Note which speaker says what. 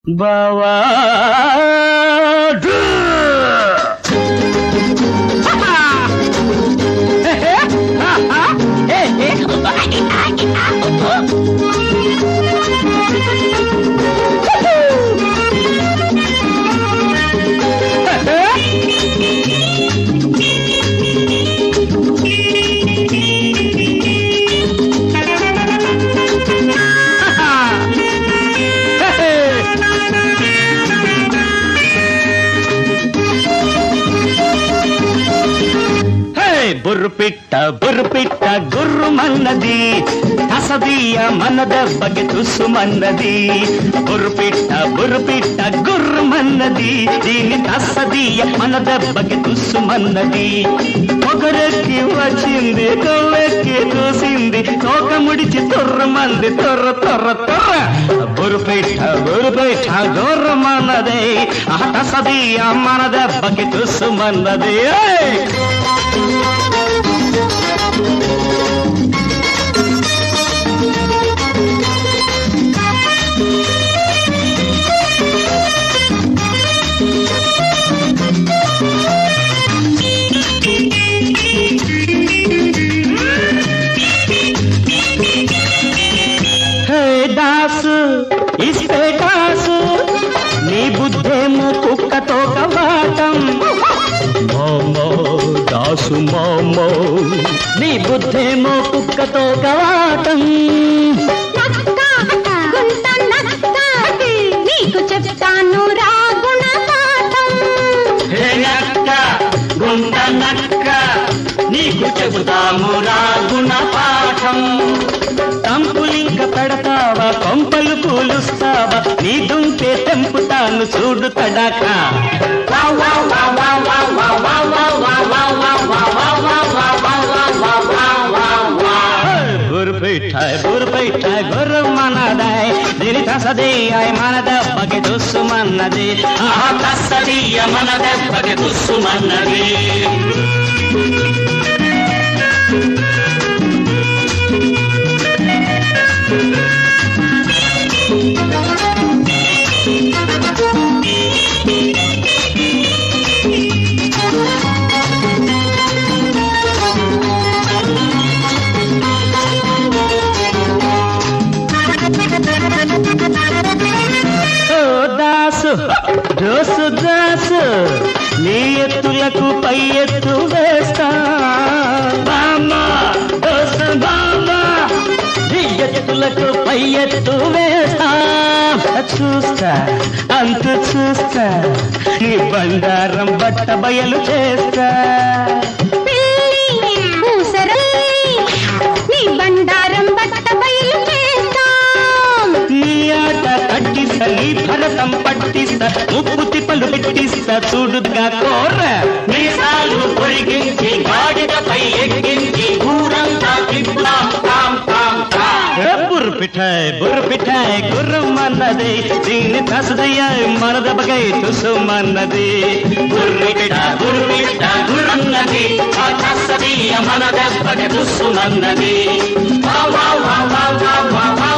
Speaker 1: బావా బుర్రు పిట్ట బుర్రు పిట్ట గుర్రు మన్నది కసదీయ మన దెబ్బకి తుస్సుమన్నది బుర్రు పిట్ట బుర్రు పిట్ట గుర్రు మన్నది దీని తసదీయ మన దెబ్బకి తుస్సుమన్నది పొగరెక్కి వచ్చింది కొవ్వెక్కి చూసింది తోక ముడిచి తొర్రమంది తొర్ర తొర్ర తొర్ర బుర్రు పిట్ట బుర్రు పిట్ట గుర్రు మన్నది ఆ తసదీయ మన దెబ్బకి తుస్సుమన్నది ఏయ్! హే దాసు ఇస్తే కాసు నీ బుద్ధేమో కుక్కతో కవాటం మామో దాసు మామో నీ బుద్ధేమో కుక్కతో కవాటం
Speaker 2: నక్క గుంట నక్క నీకు చెప్తాను రా గుణపాఠం
Speaker 1: హే నక్క గుండ నక్క నీకు చెబుతాము రా గుణపాఠం తంపులింక పెడతావా కొంపలు కూలుస్తావా నీ దుంకే తెంపుతాను చూడు తడాక బుర్పిఠాయ్ బుర్పిఠాయ్ గుర్రు మనదాయ్ దీని తసదీయాయ్ మన దెబ్బకి దుస్సుమన్నది ఆ తసదీయ మన దెబ్బకి దుస్సుమన్నది ఓ దాసు దోసు దాసు నీ ఎత్తులకు పై ఎత్తు వేస్తా బామ్మ దోసు బామ్మ నీ ఎత్తులకు పై ఎత్తు వేస్తా చూస్తా అంత చూస్తా నీ బండారం బట్ట బయలు చేస్తా
Speaker 2: పిల్లి ఊసరల్లి నీ బండారం బట్ట బయలు చేస్తాం
Speaker 1: నీ ఆట కట్టిస్తా నీ భరతం పట్టిస్తా ముప్పు తిప్పలు పెట్టిస్తా చూడుగా కోర మీసాలు పొరిగించి గాడిదపై ఎక్కించి ఊరంతా తిప్పుదాం తాం తాం తాం. బుర్రు పిఠాయ్ బుర్రు పిఠాయ్ గుర్రం అన్నది దీని తసదయ్య మనదబగై తుసుమన్నది బుర్రు పిఠ బుర్రు పిఠ గుర్రన్నది ఆ తసదయ్య మనదెబ్బకి తుసుమన్నది వా వా వా వా వా వా వా